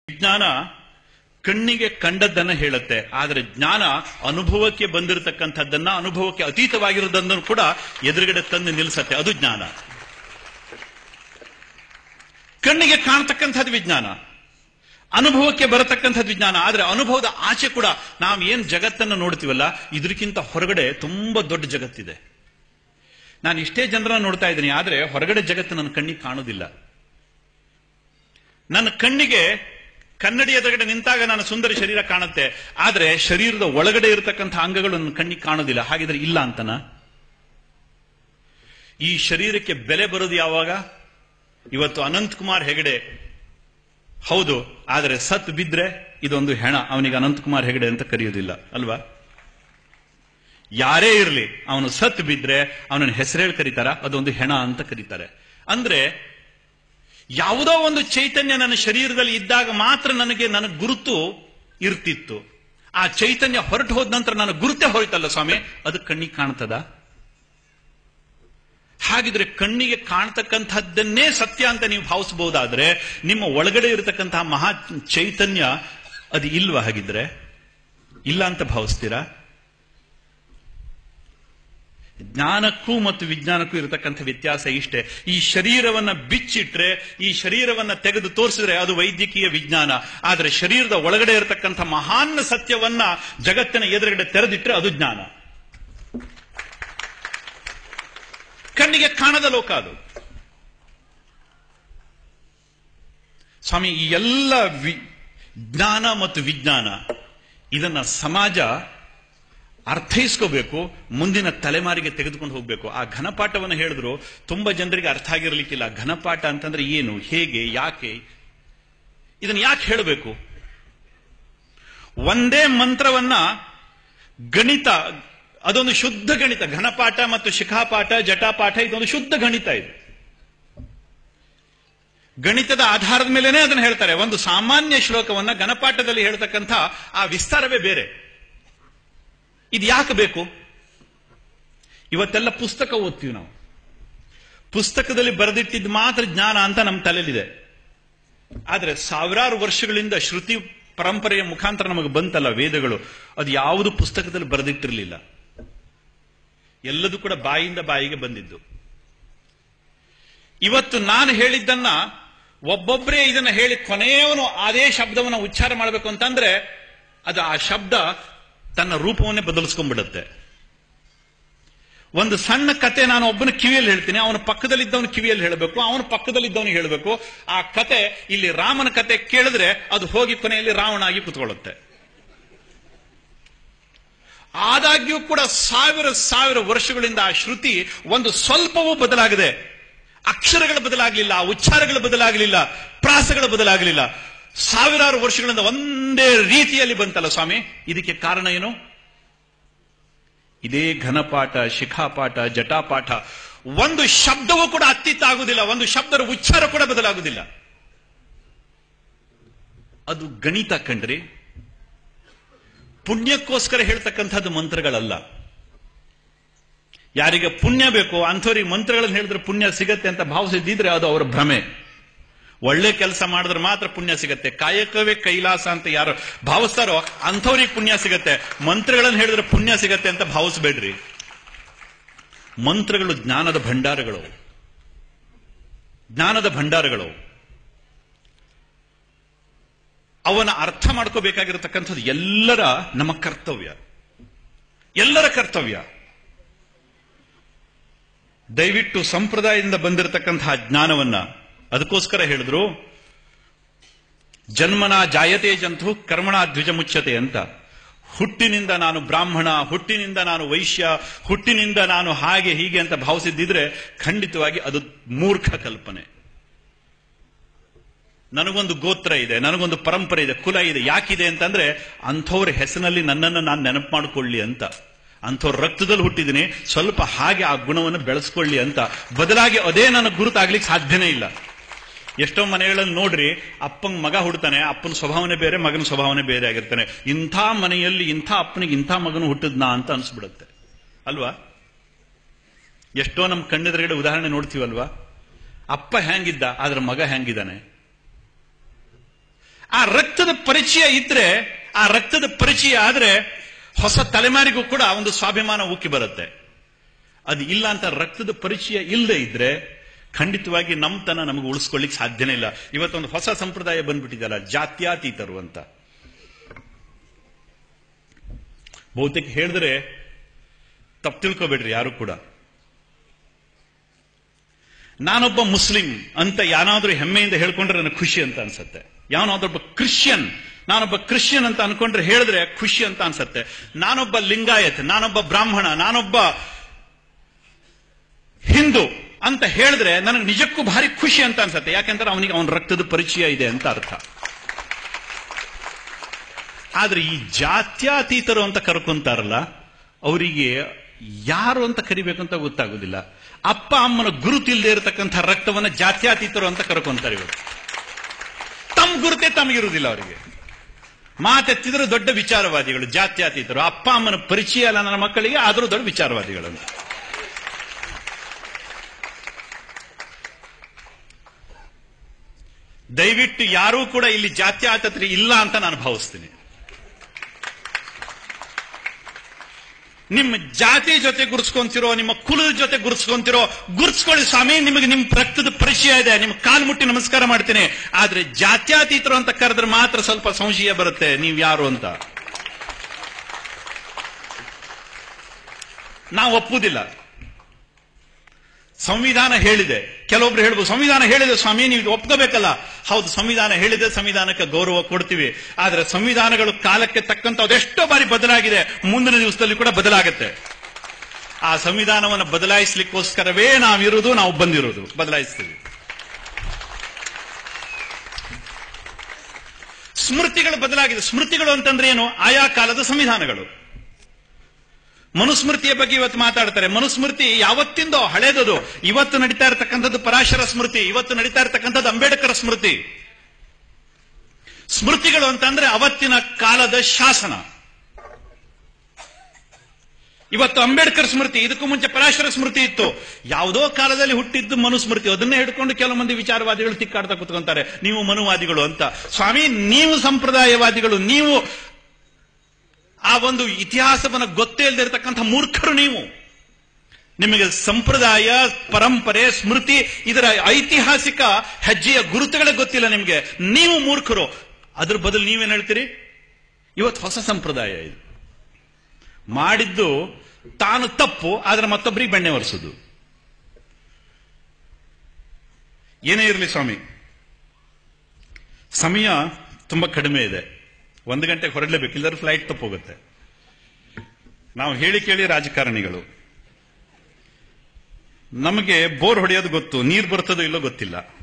ವಿಜ್ಞಾನ ಕಣ್ಣಿಗೆ ಕಂಡದ್ದನ್ನ ಹೇಳುತ್ತೆ ಆದರೆ ಜ್ಞಾನ ಅನುಭವಕ್ಕೆ ಬಂದಿರತಕ್ಕಂಥದ್ದನ್ನ ಅನುಭವಕ್ಕೆ ಅತೀತವಾಗಿರೋದನ್ನು ಕೂಡ ಎದುರುಗಡೆ ತಂದು ನಿಲ್ಲಿಸತ್ತೆ ಅದು ಜ್ಞಾನ ಕಣ್ಣಿಗೆ ಕಾಣತಕ್ಕಂಥದ್ದು ವಿಜ್ಞಾನ ಅನುಭವಕ್ಕೆ ಬರತಕ್ಕಂಥದ್ದು ವಿಜ್ಞಾನ ಆದ್ರೆ ಅನುಭವದ ಆಚೆ ಕೂಡ ನಾವು ಏನ್ ಜಗತ್ತನ್ನು ನೋಡ್ತೀವಲ್ಲ ಇದಕ್ಕಿಂತ ಹೊರಗಡೆ ತುಂಬಾ ದೊಡ್ಡ ಜಗತ್ತಿದೆ ನಾನು ಇಷ್ಟೇ ಜನರನ್ನ ನೋಡ್ತಾ ಇದ್ದೀನಿ ಆದ್ರೆ ಹೊರಗಡೆ ಜಗತ್ತು ನನ್ನ ಕಣ್ಣಿಗೆ ಕಾಣುವುದಿಲ್ಲ ನನ್ನ ಕಣ್ಣಿಗೆ ಕನ್ನಡಿ ಎದುರುಗಡೆ ನಿಂತಾಗ ನನ್ನ ಸುಂದರ ಶರೀರ ಕಾಣುತ್ತೆ ಆದ್ರೆ ಶರೀರದ ಒಳಗಡೆ ಇರತಕ್ಕಂಥ ಅಂಗಗಳು ನನ್ನ ಕಣ್ಣಿಗೆ ಕಾಣೋದಿಲ್ಲ ಹಾಗಿದ್ರೆ ಇಲ್ಲ ಅಂತನ ಈ ಶರೀರಕ್ಕೆ ಬೆಲೆ ಬರೋದು ಯಾವಾಗ ಇವತ್ತು ಅನಂತ್ ಕುಮಾರ್ ಹೆಗಡೆ ಹೌದು ಆದರೆ ಸತ್ ಬಿದ್ರೆ ಇದೊಂದು ಹೆಣ ಅವನಿಗೆ ಅನಂತ್ ಕುಮಾರ್ ಹೆಗಡೆ ಅಂತ ಕರೆಯೋದಿಲ್ಲ ಅಲ್ವಾ ಯಾರೇ ಇರಲಿ ಅವನು ಸತ್ ಬಿದ್ರೆ ಅವನನ್ನು ಹೆಸರೇಳಿ ಕರೀತಾರ ಅದೊಂದು ಹೆಣ ಅಂತ ಕರೀತಾರೆ ಅಂದ್ರೆ ಯಾವುದೋ ಒಂದು ಚೈತನ್ಯ ನನ್ನ ಶರೀರದಲ್ಲಿ ಇದ್ದಾಗ ಮಾತ್ರ ನನಗೆ ನನ್ನ ಗುರುತು ಇರ್ತಿತ್ತು ಆ ಚೈತನ್ಯ ಹೊರಟು ಹೋದ ನಂತರ ನನ್ನ ಗುರುತೇ ಹೋಯ್ತಲ್ಲ ಸ್ವಾಮಿ ಅದು ಕಣ್ಣಿಗೆ ಕಾಣ್ತದ ಹಾಗಿದ್ರೆ ಕಣ್ಣಿಗೆ ಕಾಣ್ತಕ್ಕಂಥದ್ದನ್ನೇ ಸತ್ಯ ಅಂತ ನೀವು ಭಾವಿಸಬಹುದಾದ್ರೆ ನಿಮ್ಮ ಒಳಗಡೆ ಇರತಕ್ಕಂತಹ ಮಹಾ ಚೈತನ್ಯ ಅದು ಇಲ್ವಾ ಹಾಗಿದ್ರೆ ಇಲ್ಲ ಅಂತ ಭಾವಿಸ್ತೀರಾ ಜ್ಞಾನಕ್ಕೂ ಮತ್ತು ವಿಜ್ಞಾನಕ್ಕೂ ಇರತಕ್ಕಂಥ ವ್ಯತ್ಯಾಸ ಇಷ್ಟೇ ಈ ಶರೀರವನ್ನ ಬಿಚ್ಚಿಟ್ರೆ ಈ ಶರೀರವನ್ನ ತೆಗೆದು ತೋರಿಸಿದ್ರೆ ಅದು ವೈದ್ಯಕೀಯ ವಿಜ್ಞಾನ ಆದರೆ ಶರೀರದ ಒಳಗಡೆ ಇರತಕ್ಕಂಥ ಮಹಾನ್ ಸತ್ಯವನ್ನ ಜಗತ್ತಿನ ಎದುರುಗಡೆ ತೆರೆದಿಟ್ರೆ ಅದು ಜ್ಞಾನ ಕಣ್ಣಿಗೆ ಕಾಣದ ಲೋಕ ಅದು ಸ್ವಾಮಿ ಈ ಎಲ್ಲ ವಿ- ಜ್ಞಾನ ಮತ್ತು ವಿಜ್ಞಾನ ಇದನ್ನ ಸಮಾಜ ಅರ್ಥೈಸ್ಕೋಬೇಕು ಮುಂದಿನ ತಲೆಮಾರಿಗೆ ತೆಗೆದುಕೊಂಡು ಹೋಗಬೇಕು ಆ ಘನಪಾಠವನ್ನು ಹೇಳಿದ್ರು ತುಂಬಾ ಜನರಿಗೆ ಅರ್ಥ ಆಗಿರಲಿಕ್ಕಿಲ್ಲ ಘನಪಾಠ ಅಂತಂದ್ರೆ ಏನು ಹೇಗೆ ಯಾಕೆ ಇದನ್ನು ಯಾಕೆ ಹೇಳಬೇಕು ಒಂದೇ ಮಂತ್ರವನ್ನ ಗಣಿತ ಅದೊಂದು ಶುದ್ಧ ಗಣಿತ ಘನಪಾಠ ಮತ್ತು ಶಿಖಾಪಾಠ ಜಟಾಪಾಠ ಇದೊಂದು ಶುದ್ಧ ಗಣಿತ ಇದು ಗಣಿತದ ಆಧಾರದ ಮೇಲೆನೆ ಅದನ್ನು ಹೇಳ್ತಾರೆ ಒಂದು ಸಾಮಾನ್ಯ ಶ್ಲೋಕವನ್ನ ಘನಪಾಠದಲ್ಲಿ ಹೇಳ್ತಕ್ಕಂಥ ಆ ವಿಸ್ತಾರವೇ ಬೇರೆ ಇದು ಯಾಕೆ ಬೇಕು ಇವತ್ತೆಲ್ಲ ಪುಸ್ತಕ ಓದ್ತೀವಿ ನಾವು ಪುಸ್ತಕದಲ್ಲಿ ಬರೆದಿಟ್ಟಿದ್ದು ಮಾತ್ರ ಜ್ಞಾನ ಅಂತ ನಮ್ಮ ತಲೆಯಲ್ಲಿದೆ ಆದ್ರೆ ಸಾವಿರಾರು ವರ್ಷಗಳಿಂದ ಶ್ರುತಿ ಪರಂಪರೆಯ ಮುಖಾಂತರ ನಮಗೆ ಬಂತಲ್ಲ ವೇದಗಳು ಅದು ಯಾವುದು ಪುಸ್ತಕದಲ್ಲಿ ಬರೆದಿಟ್ಟಿರಲಿಲ್ಲ ಎಲ್ಲದೂ ಕೂಡ ಬಾಯಿಂದ ಬಾಯಿಗೆ ಬಂದಿದ್ದು ಇವತ್ತು ನಾನು ಹೇಳಿದ್ದನ್ನ ಒಬ್ಬೊಬ್ಬರೇ ಇದನ್ನ ಹೇಳಿ ಕೊನೆಯವನು ಅದೇ ಶಬ್ದವನ್ನು ಉಚ್ಚಾರ ಮಾಡಬೇಕು ಅಂತಂದ್ರೆ ಅದು ಆ ಶಬ್ದ ತನ್ನ ರೂಪವನ್ನೇ ಬದಲಿಸ್ಕೊಂಡ್ಬಿಡುತ್ತೆ ಒಂದು ಸಣ್ಣ ಕತೆ ನಾನು ಒಬ್ಬನ ಕಿವಿಯಲ್ಲಿ ಹೇಳ್ತೀನಿ ಅವನ ಪಕ್ಕದಲ್ಲಿದ್ದವನ ಕಿವಿಯಲ್ಲಿ ಹೇಳಬೇಕು ಅವನ ಪಕ್ಕದಲ್ಲಿದ್ದವನಿಗೆ ಹೇಳಬೇಕು ಆ ಕತೆ ಇಲ್ಲಿ ರಾಮನ ಕತೆ ಕೇಳಿದ್ರೆ ಅದು ಹೋಗಿ ಕೊನೆಯಲ್ಲಿ ರಾವಣ ಆಗಿ ಕುತ್ಕೊಳ್ಳುತ್ತೆ ಆದಾಗ್ಯೂ ಕೂಡ ಸಾವಿರ ಸಾವಿರ ವರ್ಷಗಳಿಂದ ಆ ಶ್ರುತಿ ಒಂದು ಸ್ವಲ್ಪವೂ ಬದಲಾಗಿದೆ ಅಕ್ಷರಗಳ ಬದಲಾಗಲಿಲ್ಲ ಉಚ್ಚಾರಗಳ ಬದಲಾಗಲಿಲ್ಲ ಪ್ರಾಸಗಳ ಬದಲಾಗಲಿಲ್ಲ ಸಾವಿರಾರು ವರ್ಷಗಳಿಂದ ಒಂದೇ ರೀತಿಯಲ್ಲಿ ಬಂತಲ್ಲ ಸ್ವಾಮಿ ಇದಕ್ಕೆ ಕಾರಣ ಏನು ಇದೇ ಘನಪಾಠ ಶಿಖಾಪಾಠ ಜಟಾಪಾಠ ಒಂದು ಶಬ್ದವೂ ಕೂಡ ಅತ್ತಿತ್ತ ಆಗುದಿಲ್ಲ ಒಂದು ಶಬ್ದದ ಉಚ್ಚಾರ ಕೂಡ ಬದಲಾಗುವುದಿಲ್ಲ ಅದು ಗಣಿತ ಕಂಡ್ರಿ ಪುಣ್ಯಕ್ಕೋಸ್ಕರ ಹೇಳ್ತಕ್ಕಂಥದ್ದು ಮಂತ್ರಗಳಲ್ಲ ಯಾರಿಗೆ ಪುಣ್ಯ ಬೇಕೋ ಅಂಥವ್ರಿಗೆ ಮಂತ್ರಗಳನ್ನು ಹೇಳಿದ್ರೆ ಪುಣ್ಯ ಸಿಗತ್ತೆ ಅಂತ ಭಾವಿಸಿದ್ರೆ ಅದು ಅವರ ಭ್ರಮೆ ಒಳ್ಳೆ ಕೆಲಸ ಮಾಡಿದ್ರೆ ಮಾತ್ರ ಪುಣ್ಯ ಸಿಗತ್ತೆ ಕಾಯಕವೇ ಕೈಲಾಸ ಅಂತ ಯಾರು ಭಾವಿಸ್ತಾರೋ ಅಂಥವ್ರಿಗೆ ಪುಣ್ಯ ಸಿಗತ್ತೆ ಮಂತ್ರಗಳನ್ನು ಹೇಳಿದ್ರೆ ಪುಣ್ಯ ಸಿಗತ್ತೆ ಅಂತ ಭಾವಿಸ್ಬೇಡ್ರಿ ಮಂತ್ರಗಳು ಜ್ಞಾನದ ಭಂಡಾರಗಳು ಜ್ಞಾನದ ಭಂಡಾರಗಳು ಅವನ ಅರ್ಥ ಮಾಡ್ಕೋಬೇಕಾಗಿರತಕ್ಕಂಥದ್ದು ಎಲ್ಲರ ನಮ್ಮ ಕರ್ತವ್ಯ ಎಲ್ಲರ ಕರ್ತವ್ಯ ದಯವಿಟ್ಟು ಸಂಪ್ರದಾಯದಿಂದ ಬಂದಿರತಕ್ಕಂತಹ ಜ್ಞಾನವನ್ನ ಅದಕ್ಕೋಸ್ಕರ ಹೇಳಿದ್ರು ಜನ್ಮನ ಜಾಯತೆ ಜಂತು ಕರ್ಮಣ ದ್ವಿಜ ಮುಚ್ಚತೆ ಅಂತ ಹುಟ್ಟಿನಿಂದ ನಾನು ಬ್ರಾಹ್ಮಣ ಹುಟ್ಟಿನಿಂದ ನಾನು ವೈಶ್ಯ ಹುಟ್ಟಿನಿಂದ ನಾನು ಹಾಗೆ ಹೀಗೆ ಅಂತ ಭಾವಿಸಿದ್ದಿದ್ರೆ ಖಂಡಿತವಾಗಿ ಅದು ಮೂರ್ಖ ಕಲ್ಪನೆ ನನಗೊಂದು ಗೋತ್ರ ಇದೆ ನನಗೊಂದು ಪರಂಪರೆ ಇದೆ ಕುಲ ಇದೆ ಯಾಕಿದೆ ಅಂತಂದ್ರೆ ಅಂಥವ್ರ ಹೆಸರಿನಲ್ಲಿ ನನ್ನನ್ನು ನಾನು ನೆನಪು ಮಾಡಿಕೊಳ್ಳಿ ಅಂತ ಅಂಥವ್ರ ರಕ್ತದಲ್ಲಿ ಹುಟ್ಟಿದ್ದೀನಿ ಸ್ವಲ್ಪ ಹಾಗೆ ಆ ಗುಣವನ್ನು ಬೆಳೆಸ್ಕೊಳ್ಳಿ ಅಂತ ಬದಲಾಗಿ ಅದೇ ನನ್ನ ಗುರುತಾಗ್ಲಿಕ್ಕೆ ಸಾಧ್ಯನೇ ಇಲ್ಲ ಎಷ್ಟೋ ಮನೆಗಳಲ್ಲಿ ನೋಡ್ರಿ ಅಪ್ಪಂಗ್ ಮಗ ಹುಡ್ತಾನೆ ಅಪ್ಪನ ಸ್ವಭಾವನೆ ಬೇರೆ ಮಗನ ಸ್ವಭಾವನೆ ಬೇರೆ ಆಗಿರ್ತಾನೆ ಇಂಥ ಮನೆಯಲ್ಲಿ ಇಂಥ ಅಪ್ಪನಿಗೆ ಇಂಥ ಮಗನು ಹುಟ್ಟಿದ್ನಾ ಅಂತ ಅನ್ಸ್ಬಿಡುತ್ತೆ ಅಲ್ವಾ ಎಷ್ಟೋ ನಮ್ಮ ಕಣ್ಣೆದುರುಗಡೆ ಉದಾಹರಣೆ ನೋಡ್ತೀವಲ್ವಾ ಅಪ್ಪ ಹೆಂಗಿದ್ದ ಆದ್ರೆ ಮಗ ಹೆಂಗಿದ್ದಾನೆ ಆ ರಕ್ತದ ಪರಿಚಯ ಇದ್ರೆ ಆ ರಕ್ತದ ಪರಿಚಯ ಆದ್ರೆ ಹೊಸ ತಲೆಮಾರಿಗೂ ಕೂಡ ಒಂದು ಸ್ವಾಭಿಮಾನ ಉಕ್ಕಿ ಬರುತ್ತೆ ಅದು ಇಲ್ಲ ಅಂತ ರಕ್ತದ ಪರಿಚಯ ಇಲ್ಲದೆ ಇದ್ರೆ ಖಂಡಿತವಾಗಿ ನಮ್ತನ ನಮಗೆ ಉಳಿಸ್ಕೊಳ್ಳಿಕ್ ಸಾಧ್ಯನೇ ಇಲ್ಲ ಇವತ್ತೊಂದು ಹೊಸ ಸಂಪ್ರದಾಯ ಬಂದ್ಬಿಟ್ಟಿದಲ್ಲ ಜಾತ್ಯಾತೀತರು ಅಂತ ಬಹುತೇಕ ಹೇಳಿದ್ರೆ ತಪ್ಪು ತಿಳ್ಕೊಬೇಡ್ರಿ ಯಾರು ಕೂಡ ನಾನೊಬ್ಬ ಮುಸ್ಲಿಂ ಅಂತ ಯಾನಾದ್ರೂ ಹೆಮ್ಮೆಯಿಂದ ಹೇಳ್ಕೊಂಡ್ರೆ ನನಗೆ ಖುಷಿ ಅಂತ ಅನ್ಸತ್ತೆ ಯಾವನಾದೊಬ್ಬ ಕ್ರಿಶ್ಚಿಯನ್ ನಾನೊಬ್ಬ ಕ್ರಿಶ್ಚಿಯನ್ ಅಂತ ಅನ್ಕೊಂಡ್ರೆ ಹೇಳಿದ್ರೆ ಖುಷಿ ಅಂತ ಅನ್ಸತ್ತೆ ನಾನೊಬ್ಬ ಲಿಂಗಾಯತ್ ನಾನೊಬ್ಬ ಬ್ರಾಹ್ಮಣ ನಾನೊಬ್ಬ ಹಿಂದೂ ಅಂತ ಹೇಳಿದ್ರೆ ನನಗೆ ನಿಜಕ್ಕೂ ಭಾರಿ ಖುಷಿ ಅಂತ ಅನ್ಸತ್ತೆ ಯಾಕೆಂದ್ರೆ ಅವನಿಗೆ ಅವನ ರಕ್ತದ ಪರಿಚಯ ಇದೆ ಅಂತ ಅರ್ಥ ಆದ್ರೆ ಈ ಜಾತ್ಯಾತೀತರು ಅಂತ ಕರ್ಕೊಂತಾರಲ್ಲ ಅವರಿಗೆ ಯಾರು ಅಂತ ಕರಿಬೇಕಂತ ಗೊತ್ತಾಗೋದಿಲ್ಲ ಅಪ್ಪ ಅಮ್ಮನ ಗುರುತಿಲ್ಲದೆ ಇರತಕ್ಕಂಥ ರಕ್ತವನ್ನ ಜಾತ್ಯಾತೀತರು ಅಂತ ಕರ್ಕೊಂತಾರೆ ಇವರು ತಮ್ಮ ಗುರುತೇ ತಮಗಿರುವುದಿಲ್ಲ ಅವರಿಗೆ ಮಾತೆತ್ತಿದ್ರು ದೊಡ್ಡ ವಿಚಾರವಾದಿಗಳು ಜಾತ್ಯಾತೀತರು ಅಪ್ಪ ಅಮ್ಮನ ಪರಿಚಯ ಅಲ್ಲ ನನ್ನ ಮಕ್ಕಳಿಗೆ ಆದರೂ ದೊಡ್ಡ ವಿಚಾರವಾದಿಗಳು ಅಂತ ದಯವಿಟ್ಟು ಯಾರೂ ಕೂಡ ಇಲ್ಲಿ ಜಾತ್ಯಾತೀತರು ಇಲ್ಲ ಅಂತ ನಾನು ಭಾವಿಸ್ತೀನಿ ನಿಮ್ಮ ಜಾತಿ ಜೊತೆ ಗುರುಸ್ಕೊಂತಿರೋ ನಿಮ್ಮ ಕುಲದ ಜೊತೆ ಗುರುಸ್ಕೊಂತಿರೋ ಗುರುಸ್ಕೊಳ್ಳಿ ಸ್ವಾಮಿ ನಿಮಗೆ ನಿಮ್ ರಕ್ತದ ಪರಿಚಯ ಇದೆ ನಿಮ್ ಕಾಲ್ ಮುಟ್ಟಿ ನಮಸ್ಕಾರ ಮಾಡ್ತೀನಿ ಆದ್ರೆ ಜಾತ್ಯಾತೀತರು ಅಂತ ಕರೆದ್ರೆ ಮಾತ್ರ ಸ್ವಲ್ಪ ಸಂಶಯ ಬರುತ್ತೆ ನೀವ್ ಯಾರು ಅಂತ ನಾವು ಒಪ್ಪುವುದಿಲ್ಲ ಸಂವಿಧಾನ ಹೇಳಿದೆ ಕೆಲವೊಬ್ರು ಹೇಳ್ಬೋದು ಸಂವಿಧಾನ ಹೇಳಿದೆ ಸ್ವಾಮಿ ನೀವು ಇದು ಒಪ್ಕೋಬೇಕಲ್ಲ ಹೌದು ಸಂವಿಧಾನ ಹೇಳಿದೆ ಸಂವಿಧಾನಕ್ಕೆ ಗೌರವ ಕೊಡ್ತೀವಿ ಆದ್ರೆ ಸಂವಿಧಾನಗಳು ಕಾಲಕ್ಕೆ ತಕ್ಕಂತ ಅದೆಷ್ಟೋ ಬಾರಿ ಬದಲಾಗಿದೆ ಮುಂದಿನ ದಿವಸದಲ್ಲಿ ಕೂಡ ಬದಲಾಗುತ್ತೆ ಆ ಸಂವಿಧಾನವನ್ನು ಬದಲಾಯಿಸಲಿಕ್ಕೋಸ್ಕರವೇ ನಾವಿರುವುದು ನಾವು ಬಂದಿರೋದು ಬದಲಾಯಿಸ್ತೀವಿ ಸ್ಮೃತಿಗಳು ಬದಲಾಗಿದೆ ಸ್ಮೃತಿಗಳು ಅಂತಂದ್ರೆ ಏನು ಆಯಾ ಕಾಲದ ಸಂವಿಧಾನಗಳು ಮನುಸ್ಮೃತಿಯ ಬಗ್ಗೆ ಇವತ್ತು ಮಾತಾಡ್ತಾರೆ ಮನುಸ್ಮೃತಿ ಯಾವತ್ತಿಂದೋ ಹಳೇದದು ಇವತ್ತು ನಡೀತಾ ಇರತಕ್ಕಂಥದ್ದು ಪರಾಶರ ಸ್ಮೃತಿ ಇವತ್ತು ನಡೀತಾ ಇರತಕ್ಕಂಥದ್ದು ಅಂಬೇಡ್ಕರ್ ಸ್ಮೃತಿ ಸ್ಮೃತಿಗಳು ಅಂತಂದ್ರೆ ಅವತ್ತಿನ ಕಾಲದ ಶಾಸನ ಇವತ್ತು ಅಂಬೇಡ್ಕರ್ ಸ್ಮೃತಿ ಇದಕ್ಕೂ ಮುಂಚೆ ಪರಾಶರ ಸ್ಮೃತಿ ಇತ್ತು ಯಾವುದೋ ಕಾಲದಲ್ಲಿ ಹುಟ್ಟಿದ್ದು ಮನುಸ್ಮೃತಿ ಅದನ್ನೇ ಹಿಡ್ಕೊಂಡು ಕೆಲವು ಮಂದಿ ವಿಚಾರವಾದಿಗಳು ತಿಕ್ಕಾಡ್ತಾ ಕುತ್ಕೊಂತಾರೆ ನೀವು ಮನುವಾದಿಗಳು ಅಂತ ಸ್ವಾಮಿ ನೀವು ಸಂಪ್ರದಾಯವಾದಿಗಳು ನೀವು ಆ ಒಂದು ಇತಿಹಾಸವನ್ನು ಗೊತ್ತೇ ಇಲ್ಲದೆ ಇರತಕ್ಕಂಥ ಮೂರ್ಖರು ನೀವು ನಿಮಗೆ ಸಂಪ್ರದಾಯ ಪರಂಪರೆ ಸ್ಮೃತಿ ಇದರ ಐತಿಹಾಸಿಕ ಹೆಜ್ಜೆಯ ಗುರುತುಗಳೇ ಗೊತ್ತಿಲ್ಲ ನಿಮಗೆ ನೀವು ಮೂರ್ಖರು ಅದ್ರ ಬದಲು ನೀವೇನ್ ಹೇಳ್ತೀರಿ ಇವತ್ತು ಹೊಸ ಸಂಪ್ರದಾಯ ಇದು ಮಾಡಿದ್ದು ತಾನು ತಪ್ಪು ಆದ್ರೆ ಮತ್ತೊಬ್ಬರಿಗೆ ಬೆಣ್ಣೆ ಒರೆಸೋದು ಏನೇ ಇರಲಿ ಸ್ವಾಮಿ ಸಮಯ ತುಂಬಾ ಕಡಿಮೆ ಇದೆ ಒಂದು ಗಂಟೆಗೆ ಹೊರಡಲೇಬೇಕು ಇಲ್ಲದ್ರೆ ಫ್ಲೈಟ್ ತಪ್ಪೋಗುತ್ತೆ ನಾವು ಹೇಳಿ ಕೇಳಿ ರಾಜಕಾರಣಿಗಳು ನಮಗೆ ಬೋರ್ ಹೊಡೆಯೋದು ಗೊತ್ತು ನೀರು ಬರ್ತದೋ ಇಲ್ಲೋ ಗೊತ್ತಿಲ್ಲ